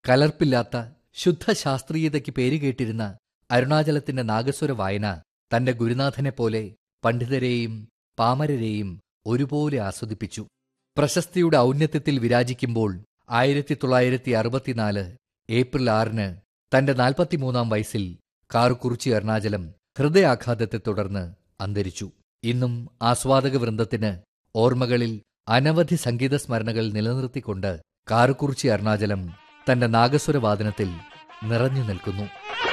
കലർപ്പില്ലാത്ത ശുദ്ധ ശാസ്ത്രീയതയ്ക്ക് പേരുകേട്ടിരുന്ന അരുണാചലത്തിന്റെ നാഗസ്വര വായന തന്റെ ഗുരുനാഥനെപ്പോലെ പണ്ഡിതരെയും പാമരരെയും ഒരുപോലെ ആസ്വദിപ്പിച്ചു പ്രശസ്തിയുടെ ഔന്നത്യത്തിൽ വിരാജിക്കുമ്പോൾ ആയിരത്തി തൊള്ളായിരത്തി അറുപത്തിനാല് ഏപ്രിൽ ആറിന് തന്റെ നാൽപ്പത്തിമൂന്നാം വയസ്സിൽ കാറുകുറിച്ചി അരുണാചലം ഹൃദയാഘാതത്തെ തുടർന്ന് അന്തരിച്ചു ഇന്നും ആസ്വാദക വൃന്ദത്തിന് ഓർമ്മകളിൽ അനവധി സംഗീത സ്മരണകൾ നിലനിർത്തിക്കൊണ്ട് കാറുകുറിച്ചി അരുണാചലം തന്റെ നാഗസ്വരവാദനത്തിൽ നിറഞ്ഞു നിൽക്കുന്നു